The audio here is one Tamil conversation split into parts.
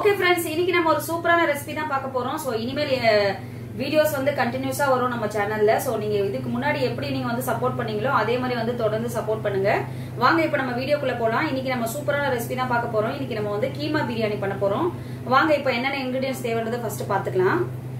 ஓகே ஃப்ரெண்ட்ஸ் இன்னைக்கு நம்ம ஒரு சூப்பரான ரெசிபி தான் பார்க்க போறோம் ஸோ இனிமேல் வீடியோஸ் வந்து கண்டினியூஸா வரும் நம்ம சேனல்ல ஸோ நீங்க இதுக்கு முன்னாடி எப்படி நீங்க வந்து சப்போர்ட் பண்ணீங்களோ அதே மாதிரி வந்து தொடர்ந்து சப்போர்ட் பண்ணுங்க வாங்க இப்போ நம்ம வீடியோக்குள்ள போலாம் இன்னைக்கு நம்ம சூப்பரான ரெசிபி தான் பார்க்க போறோம் இன்னைக்கு நம்ம வந்து கீமா பிரியாணி பண்ண போறோம் வாங்க இப்போ என்னென்ன இன்கிரீடியன்ஸ் தேவைன்றதை ஃபர்ஸ்ட் பார்த்துக்கலாம்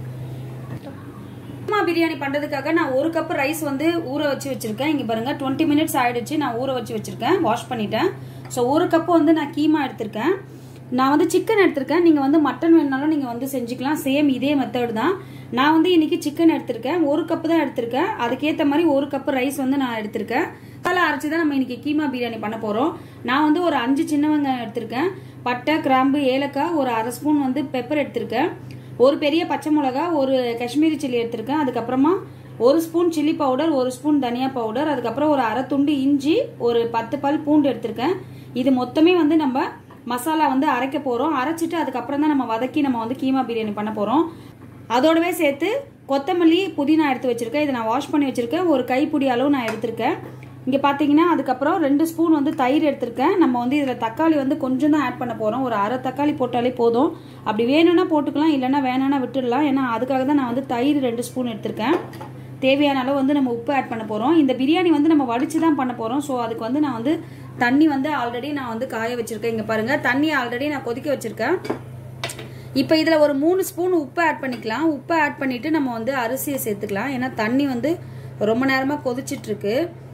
கீமா பிரியாணி பண்றதுக்காக நான் ஒரு கப் ரைஸ் வந்து ஊற வச்சு வச்சிருக்கேன் இங்க பாருங்க டுவெண்ட்டி மினிட்ஸ் ஆயிடுச்சு நான் ஊற வச்சு வச்சிருக்கேன் வாஷ் பண்ணிட்டேன் ஸோ ஒரு கப் வந்து நான் கீமா எடுத்திருக்கேன் நான் வந்து சிக்கன் எடுத்திருக்கேன் நீங்கள் வந்து மட்டன் வேணாலும் நீங்கள் வந்து செஞ்சுக்கலாம் சேம் இதே மெத்தட் தான் நான் வந்து இன்னைக்கு சிக்கன் எடுத்திருக்கேன் ஒரு கப்பு தான் எடுத்திருக்கேன் அதுக்கேற்ற மாதிரி ஒரு கப்பு ரைஸ் வந்து நான் எடுத்திருக்கேன் மசாலா அரைச்சி தான் நம்ம இன்னைக்கு கீமா பிரியாணி பண்ண போகிறோம் நான் வந்து ஒரு அஞ்சு சின்ன வெங்காயம் எடுத்திருக்கேன் பட்டை கிராம்பு ஏலக்காய் ஒரு அரை ஸ்பூன் வந்து பெப்பர் எடுத்திருக்கேன் ஒரு பெரிய பச்சை மிளகா ஒரு காஷ்மீரி சில்லி எடுத்திருக்கேன் அதுக்கப்புறமா ஒரு ஸ்பூன் சில்லி பவுடர் ஒரு ஸ்பூன் தனியா பவுடர் அதுக்கப்புறம் ஒரு அரை துண்டு இஞ்சி ஒரு பத்து பல் பூண்டு எடுத்திருக்கேன் இது மொத்தமே வந்து நம்ம மசாலா வந்து அரைக்க போகிறோம் அரைச்சிட்டு அதுக்கப்புறம் தான் நம்ம வதக்கி நம்ம வந்து கீமா பிரியாணி பண்ண போகிறோம் அதோடவே சேர்த்து கொத்தமல்லி புதினா எடுத்து வச்சிருக்கேன் இதை நான் வாஷ் பண்ணி வச்சிருக்கேன் ஒரு கைப்பிடி அளவு நான் எடுத்திருக்கேன் இங்கே பார்த்தீங்கன்னா அதுக்கப்புறம் ரெண்டு ஸ்பூன் வந்து தயிர் எடுத்திருக்கேன் நம்ம வந்து இதில் தக்காளி வந்து கொஞ்சம் தான் ஆட் பண்ண போகிறோம் ஒரு அரை தக்காளி போட்டாலே போதும் அப்படி வேணும்னா போட்டுக்கலாம் இல்லைன்னா வேணாம்னா விட்டுடலாம் ஏன்னா அதுக்காக தான் நான் வந்து தயிர் ரெண்டு ஸ்பூன் எடுத்திருக்கேன் தேவையான அளவு வந்து நம்ம உப்பு ஆட் பண்ண போகிறோம் இந்த பிரியாணி வந்து நம்ம வடிச்சு தான் பண்ண போகிறோம் ஸோ அதுக்கு வந்து நான் வந்து தண்ணி வந்து ஆல்ரெடி நான் வந்து காய வச்சிருக்கேன் இங்கே பாருங்க தண்ணி ஆல்ரெடி நான் கொதிக்க வச்சிருக்கேன் இப்போ இதில் ஒரு மூணு ஸ்பூன் உப்பு ஆட் பண்ணிக்கலாம் உப்பு ஆட் பண்ணிட்டு நம்ம வந்து அரிசியை சேர்த்துக்கலாம் ஏன்னா தண்ணி வந்து ரொம்ப நேரமாக கொதிச்சிட்டு இருக்கு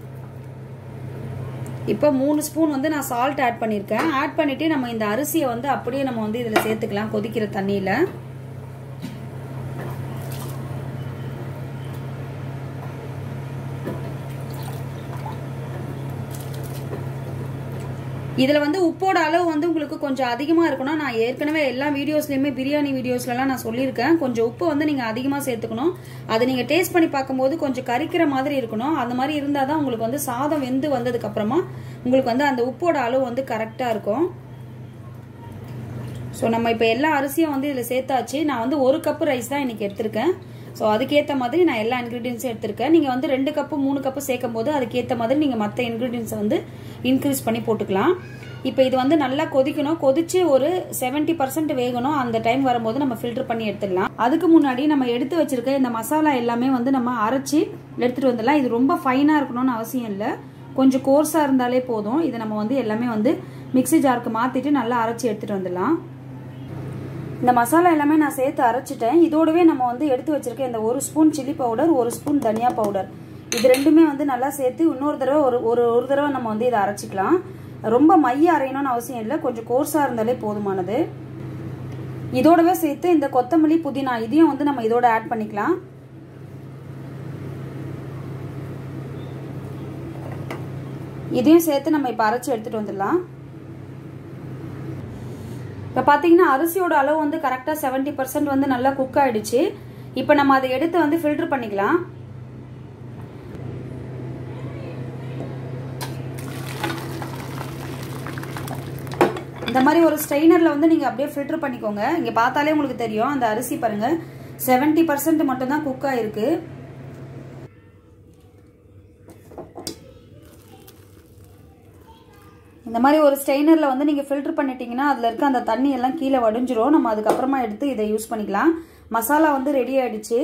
இப்போ மூணு ஸ்பூன் வந்து நான் சால்ட் ஆட் பண்ணியிருக்கேன் ஆட் பண்ணிட்டு நம்ம இந்த அரிசியை வந்து அப்படியே நம்ம வந்து இதில் சேர்த்துக்கலாம் கொதிக்கிற தண்ணியில் இதில் வந்து உப்போட அளவு வந்து உங்களுக்கு கொஞ்சம் அதிகமாக இருக்கணும் நான் ஏற்கனவே எல்லா வீடியோஸ்லையுமே பிரியாணி வீடியோஸ்லலாம் நான் சொல்லியிருக்கேன் கொஞ்சம் உப்பு வந்து நீங்கள் அதிகமாக சேர்த்துக்கணும் அதை நீங்கள் டேஸ்ட் பண்ணி பார்க்கும்போது கொஞ்சம் கரிக்கிற மாதிரி இருக்கணும் அந்த மாதிரி இருந்தால் தான் உங்களுக்கு வந்து சாதம் வெந்து வந்ததுக்கப்புறமா உங்களுக்கு வந்து அந்த உப்போட அளவு வந்து கரெக்டாக இருக்கும் ஸோ நம்ம இப்போ எல்லா அரிசியும் வந்து இதில் சேர்த்தாச்சு நான் வந்து ஒரு கப்பு ரைஸ் தான் இன்னைக்கு எடுத்திருக்கேன் ஸோ அதுக்கேற்ற மாதிரி நான் எல்லா இன்க்ரீடியன்ஸும் எடுத்திருக்கேன் நீங்கள் வந்து ரெண்டு கப்பு மூணு கப்பு சேர்க்கும் போது அதுக்கேற்ற மாதிரி நீங்கள் மற்ற இன்க்ரீடியன்ஸை வந்து இன்க்ரீஸ் பண்ணி போட்டுக்கலாம் இப்போ இது வந்து நல்லா கொதிக்கணும் கொதிச்சு ஒரு செவன்ட்டி பர்சன்ட் வேகணும் அந்த டைம் வரும்போது நம்ம ஃபில்டர் பண்ணி எடுத்துடலாம் அதுக்கு முன்னாடி நம்ம எடுத்து வச்சிருக்க இந்த மசாலா எல்லாமே வந்து நம்ம அரைச்சி எடுத்துட்டு வந்துடலாம் இது ரொம்ப ஃபைனாக இருக்கணும்னு அவசியம் இல்லை கொஞ்சம் கோர்ஸாக இருந்தாலே போதும் இதை நம்ம வந்து எல்லாமே வந்து மிக்சி ஜாருக்கு மாற்றிட்டு நல்லா அரைச்சி எடுத்துகிட்டு வந்துடலாம் இந்த மசாலா எல்லாமே நான் சேர்த்து அரைச்சிட்டேன் இதோடவே நம்ம வந்து எடுத்து வச்சிருக்க இந்த ஒரு ஸ்பூன் சில்லி பவுடர் ஒரு ஸ்பூன் தனியா பவுடர் இது ரெண்டுமே வந்து நல்லா சேர்த்து இன்னொரு தடவை ஒரு ஒரு ஒரு தடவை நம்ம வந்து இதை அரைச்சிக்கலாம் ரொம்ப மைய அரையணும்னு அவசியம் இல்லை கொஞ்சம் கோர்ஸாக இருந்தாலே போதுமானது இதோடவே சேர்த்து இந்த கொத்தமல்லி புதினா இதையும் வந்து நம்ம இதோட ஆட் பண்ணிக்கலாம் இதையும் சேர்த்து நம்ம இப்போ அரைச்சி எடுத்துகிட்டு வந்துடலாம் இப்போ பார்த்தீங்கன்னா அரிசியோட அளவு வந்து கரெக்டாக செவன்ட்டி பர்சன்ட் வந்து நல்லா குக் ஆயிடுச்சு இப்போ நம்ம அதை எடுத்து வந்து ஃபில்டர் பண்ணிக்கலாம் இந்த மாதிரி ஒரு ஸ்ட்ரெயினரில் வந்து நீங்கள் அப்படியே ஃபில்டர் பண்ணிக்கோங்க இங்கே பார்த்தாலே உங்களுக்கு தெரியும் அந்த அரிசி பாருங்கள் செவன்ட்டி பர்சன்ட் மட்டும்தான் குக் ஆகிருக்கு இந்த மாதிரி ஒரு ஸ்ட்ரெயினரில் வந்து நீங்கள் ஃபில்டர் பண்ணிட்டீங்கன்னா அதில் இருக்க அந்த தண்ணி எல்லாம் கீழே வடிஞ்சிரும் நம்ம அதுக்கப்புறமா எடுத்து இதை யூஸ் பண்ணிக்கலாம் மசாலா வந்து ரெடி ஆயிடுச்சு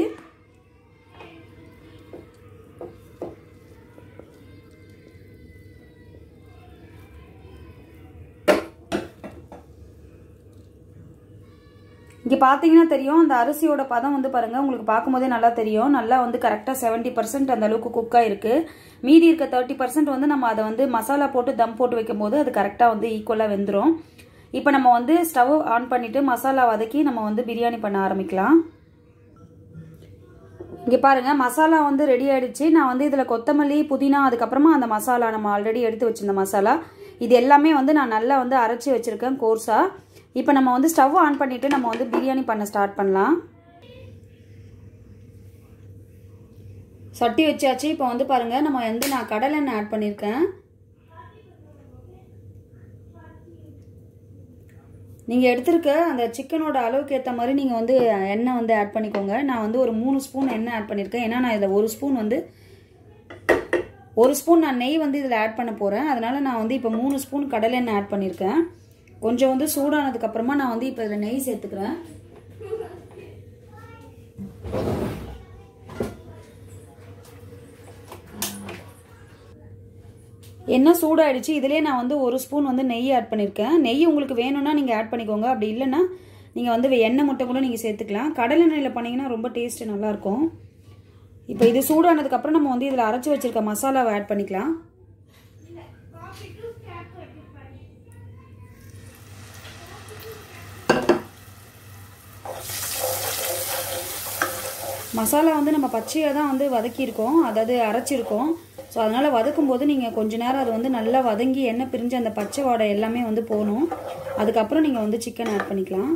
இங்கே பார்த்தீங்கன்னா தெரியும் அந்த அரிசியோட பதம் வந்து பாருங்கள் உங்களுக்கு பார்க்கும்போதே நல்லா தெரியும் நல்லா வந்து கரெக்டாக செவன்ட்டி பர்சன்ட் அந்த அளவுக்கு குக்காக இருக்குது மீதி இருக்க தேர்ட்டி பர்சன்ட் வந்து நம்ம அதை வந்து மசாலா போட்டு தம் போட்டு வைக்கும்போது அது கரெக்டாக வந்து ஈக்குவலாக வெந்துடும் இப்போ நம்ம வந்து ஸ்டவ் ஆன் பண்ணிவிட்டு மசாலா வதக்கி நம்ம வந்து பிரியாணி பண்ண ஆரம்பிக்கலாம் இங்கே பாருங்கள் மசாலா வந்து ரெடி ஆயிடுச்சு நான் வந்து இதில் கொத்தமல்லி புதினா அதுக்கப்புறமா அந்த மசாலா நம்ம ஆல்ரெடி எடுத்து வச்சிருந்த மசாலா இது எல்லாமே வந்து நான் நல்லா வந்து அரைச்சி வச்சுருக்கேன் கோர்ஸாக இப்போ நம்ம வந்து ஸ்டவ் ஆன் பண்ணிவிட்டு நம்ம வந்து பிரியாணி பண்ண ஸ்டார்ட் பண்ணலாம் சட்டி வச்சாச்சு இப்போ வந்து பாருங்கள் நம்ம வந்து நான் கடலெண்ணெய் ஆட் பண்ணியிருக்கேன் நீங்கள் எடுத்திருக்க அந்த சிக்கனோட அளவுக்கு ஏற்ற மாதிரி நீங்கள் வந்து எண்ணெய் வந்து ஆட் பண்ணிக்கோங்க நான் வந்து ஒரு மூணு ஸ்பூன் எண்ணெய் ஆட் பண்ணியிருக்கேன் ஏன்னா நான் இதில் ஒரு ஸ்பூன் வந்து ஒரு ஸ்பூன் நான் நெய் வந்து இதில் ஆட் பண்ண போகிறேன் அதனால் நான் வந்து இப்போ மூணு ஸ்பூன் கடலெண்ணெய் ஆட் பண்ணியிருக்கேன் கொஞ்சம் வந்து சூடானதுக்கு அப்புறமா நான் வந்து இப்போ இதில் நெய் சேர்த்துக்கிறேன் எண்ணெய் சூடாயிடுச்சு இதுலேயே நான் வந்து ஒரு ஸ்பூன் வந்து நெய் ஆட் பண்ணியிருக்கேன் நெய் உங்களுக்கு வேணும்னா நீங்கள் ஆட் பண்ணிக்கோங்க அப்படி இல்லைன்னா நீங்கள் வந்து எண்ணெய் முட்டை கூட நீங்கள் சேர்த்துக்கலாம் கடலை எண்ணெயில் பண்ணிங்கன்னா ரொம்ப டேஸ்ட்டு நல்லாயிருக்கும் இப்போ இது சூடானதுக்கப்புறம் நம்ம வந்து இதில் அரைச்சி வச்சிருக்க மசாலாவை ஆட் பண்ணிக்கலாம் மசாலா வந்து நம்ம பச்சையாக தான் வந்து வதக்கியிருக்கோம் அதாவது அரைச்சிருக்கோம் ஸோ அதனால் வதக்கும் போது நீங்கள் கொஞ்ச நேரம் அது வந்து நல்லா வதங்கி எண்ணெய் பிரிஞ்சு அந்த பச்சை வாடை எல்லாமே வந்து போகணும் அதுக்கப்புறம் நீங்கள் வந்து சிக்கன் ஆட் பண்ணிக்கலாம்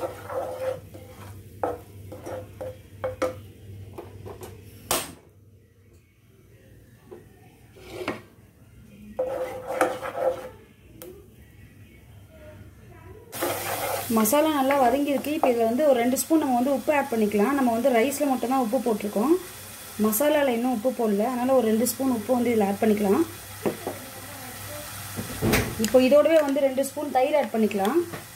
மசாலா நல்லா வதங்கியிருக்கு இப்போ இதில் வந்து ஒரு ரெண்டு ஸ்பூன் நம்ம வந்து உப்பு ஆட் பண்ணிக்கலாம் நம்ம வந்து ரைஸில் மட்டும்தான் உப்பு போட்டிருக்கோம் மசாலாவில் இன்னும் உப்பு போடல அதனால் ஒரு ரெண்டு ஸ்பூன் உப்பு வந்து இதில் ஆட் பண்ணிக்கலாம் இப்போ இதோடவே வந்து ரெண்டு ஸ்பூன் தயிர் ஆட் பண்ணிக்கலாம்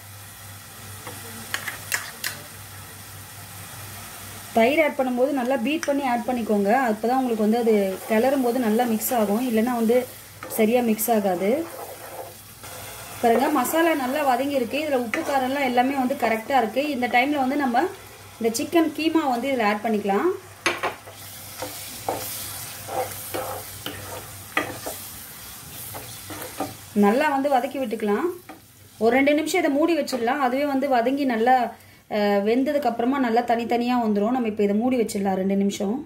தயிர் ஆட் பண்ணும்போது நல்லா பீட் பண்ணி ஆட் பண்ணிக்கோங்க அப்போ தான் உங்களுக்கு வந்து அது கிளறும் போது நல்லா மிக்ஸ் ஆகும் இல்லைன்னா வந்து சரியாக மிக்ஸ் ஆகாது பாருங்க மசாலா நல்லா வதங்கியிருக்கு இதில் உப்பு காரம்லாம் எல்லாமே வந்து கரெக்டாக இருக்குது இந்த டைமில் வந்து நம்ம இந்த சிக்கன் கீமா வந்து இதில் ஆட் பண்ணிக்கலாம் நல்லா வந்து வதக்கி விட்டுக்கலாம் ஒரு ரெண்டு நிமிஷம் இதை மூடி வச்சிடலாம் அதுவே வந்து வதங்கி நல்லா வெந்ததுக்கு அப்புறமா நல்லா தனித்தனியாக வந்துடும் நம்ம இப்போ இதை மூடி வச்சிடலாம் ரெண்டு நிமிஷம்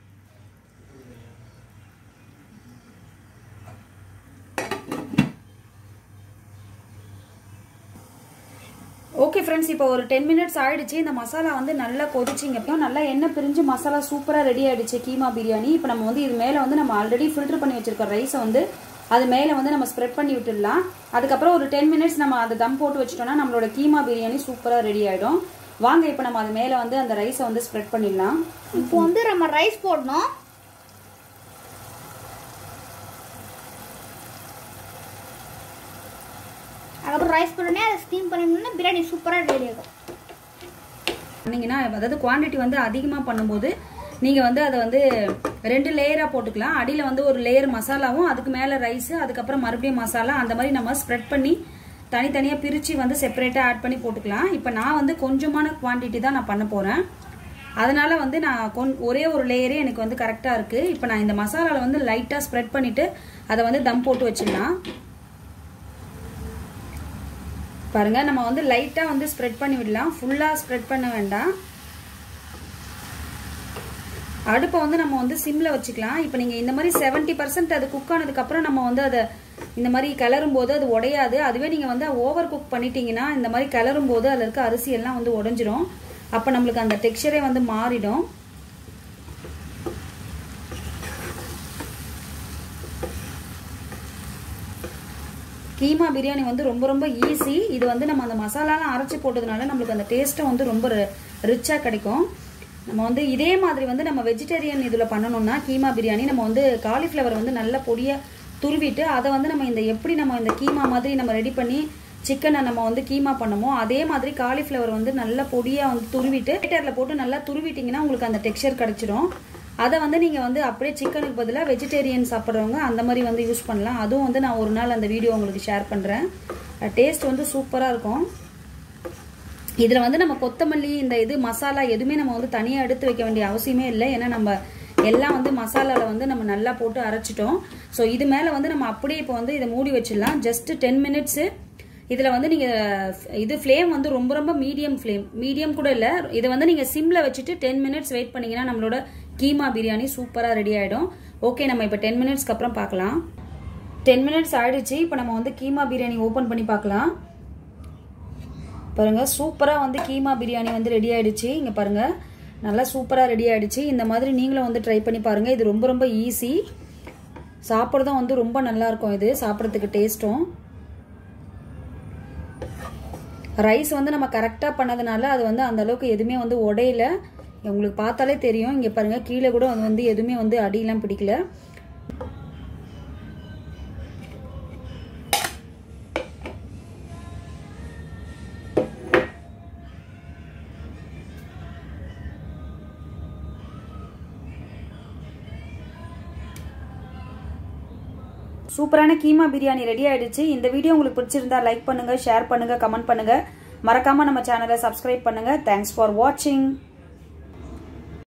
ஓகே ஃப்ரெண்ட்ஸ் இப்போ ஒரு டென் மினிட்ஸ் ஆயிடுச்சு இந்த மசாலா வந்து நல்லா கொதிச்சிங்க அப்புறம் நல்லா எண்ணெய் பிரிஞ்சு மசாலா சூப்பராக ரெடி ஆயிடுச்சு கீமா பிரியாணி இப்போ நம்ம வந்து இது மேலே வந்து நம்ம ஆல்ரெடி ஃபில்டர் பண்ணி வச்சிருக்க ரைஸை வந்து அது மேலே வந்து நம்ம ஸ்ப்ரெட் பண்ணி விட்டுடலாம் அதுக்கப்புறம் ஒரு டென் மினிட்ஸ் நம்ம அதை தம் போட்டு வச்சிட்டோம்னா நம்மளோட கீமா பிரியாணி சூப்பராக ரெடி ஆகிடும் வாங்க இப்போ நம்ம அது மேலே வந்து அந்த ரைஸை வந்து ஸ்ப்ரெட் பண்ணிடலாம் இப்போ வந்து நம்ம ரைஸ் போடணும் அதுக்கப்புறம் ரைஸ் போட்டோன்னே அதை ஸ்டீம் பண்ணிடணும்னா பிரியாணி சூப்பராக ரெடி ஆகும் பண்ணிங்கன்னா அதாவது குவான்டிட்டி வந்து அதிகமாக பண்ணும்போது நீங்கள் வந்து அதை வந்து ரெண்டு லேயராக போட்டுக்கலாம் அடியில் வந்து ஒரு லேயர் மசாலாவும் அதுக்கு மேலே ரைஸு அதுக்கப்புறம் மறுபடியும் மசாலா அந்த மாதிரி நம்ம ஸ்ப்ரெட் பண்ணி தனித்தனியாக பிரித்து வந்து செப்பரேட்டாக ஆட் பண்ணி போட்டுக்கலாம் இப்போ நான் வந்து கொஞ்சமான குவான்டிட்டி தான் நான் பண்ண போகிறேன் அதனால வந்து நான் கொன் ஒரே ஒரு லேயரே எனக்கு வந்து கரெக்டாக இருக்குது இப்போ நான் இந்த மசாலாவில் வந்து லைட்டாக ஸ்ப்ரெட் பண்ணிவிட்டு அதை வந்து தம் போட்டு வச்சிடலாம் பாருங்க நம்ம வந்து லைட்டாக வந்து ஸ்ப்ரெட் பண்ணி விடலாம் ஃபுல்லாக ஸ்ப்ரெட் பண்ண வேண்டாம் அடுப்பை வந்து நம்ம வந்து சிம்மில் வச்சுக்கலாம் இப்போ நீங்கள் இந்த மாதிரி செவன்ட்டி பர்சன்ட் அது குக் ஆனதுக்கப்புறம் நம்ம வந்து அதை இந்த மாதிரி கிளறும் போது அது உடையாது அதுவே நீங்கள் வந்து ஓவர் குக் பண்ணிட்டீங்கன்னா இந்த மாதிரி கிளறும் போது அதில் இருக்க அரிசி எல்லாம் வந்து உடஞ்சிரும் அப்போ நம்மளுக்கு அந்த டெக்ஸ்சரே வந்து மாறிடும் கீமா பிரியாணி வந்து ரொம்ப ரொம்ப ஈஸி இது வந்து நம்ம அந்த மசாலாலாம் அரைச்சி போட்டதுனால நம்மளுக்கு அந்த டேஸ்ட்டும் வந்து ரொம்ப ரிச்சாக கிடைக்கும் நம்ம வந்து இதே மாதிரி வந்து நம்ம வெஜிடேரியன் இதில் பண்ணணும்னா கீமா பிரியாணி நம்ம வந்து காலிஃப்ளவர் வந்து நல்ல பொடியாக துருவிட்டு அதை வந்து நம்ம இந்த எப்படி நம்ம இந்த கீமா மாதிரி நம்ம ரெடி பண்ணி சிக்கனை நம்ம வந்து கீமா பண்ணமோ அதே மாதிரி காலிஃப்ளவர் வந்து நல்ல பொடியாக வந்து துருவிட்டு கிரேட்டரில் போட்டு நல்லா துருவிட்டிங்கன்னா உங்களுக்கு அந்த டெக்ஸ்சர் கிடச்சிரும் அதை வந்து நீங்கள் வந்து அப்படியே சிக்கனுக்கு பதிலாக வெஜிடேரியன் சாப்பிட்றவங்க அந்த மாதிரி வந்து யூஸ் பண்ணலாம் அதுவும் வந்து நான் ஒரு நாள் அந்த வீடியோ உங்களுக்கு ஷேர் பண்ணுறேன் டேஸ்ட் வந்து சூப்பராக இருக்கும் இதில் வந்து நம்ம கொத்தமல்லி இந்த இது மசாலா எதுவுமே நம்ம வந்து தனியாக எடுத்து வைக்க வேண்டிய அவசியமே இல்லை ஏன்னா நம்ம எல்லாம் வந்து மசாலாவில் வந்து நம்ம நல்லா போட்டு அரைச்சிட்டோம் ஸோ இது மேலே வந்து நம்ம அப்படியே இப்போ வந்து இதை மூடி வச்சிடலாம் ஜஸ்ட் டென் மினிட்ஸு இதில் வந்து நீங்கள் இது ஃப்ளேம் வந்து ரொம்ப ரொம்ப மீடியம் ஃப்ளேம் மீடியம் கூட இல்லை இதை வந்து நீங்கள் சிம்மில் வச்சுட்டு டென் மினிட்ஸ் வெயிட் பண்ணிங்கன்னா நம்மளோட கீமா பிரியாணி சூப்பராக ரெடி ஆகிடும் ஓகே நம்ம இப்போ டென் மினிட்ஸ்க்கு அப்புறம் பார்க்கலாம் டென் மினிட்ஸ் ஆயிடுச்சு இப்போ நம்ம வந்து கீமா பிரியாணி ஓப்பன் பண்ணி பார்க்கலாம் பாருங்க சூப்பராக வந்து கீமா பிரியாணி வந்து ரெடி ஆயிடுச்சு இங்கே பாருங்க நல்லா சூப்பராக ரெடி ஆயிடுச்சு இந்த மாதிரி நீங்களும் வந்து ட்ரை பண்ணி பாருங்க இது ரொம்ப ரொம்ப ஈஸி சாப்பிட்றதும் வந்து ரொம்ப நல்லா இருக்கும் இது சாப்பிட்றதுக்கு டேஸ்ட்டும் ரைஸ் வந்து நம்ம கரெக்டாக பண்ணதுனால அது வந்து அந்த அளவுக்கு எதுவுமே வந்து உடையில உங்களுக்கு பார்த்தாலே தெரியும் இங்கே பாருங்க கீழே கூட அது வந்து எதுவுமே வந்து அடியெல்லாம் பிடிக்கல சூப்பரான கீமா பிரியாணி ரெடி ஆயிடுச்சு இந்த வீடியோ உங்களுக்கு பிடிச்சிருந்தா லைக் பண்ணுங்க ஷேர் பண்ணுங்க கமெண்ட் பண்ணுங்க மறக்காம நம்ம சேனலை சப்ஸ்கிரைப் பண்ணுங்க தேங்க்ஸ் ஃபார் வாட்சிங்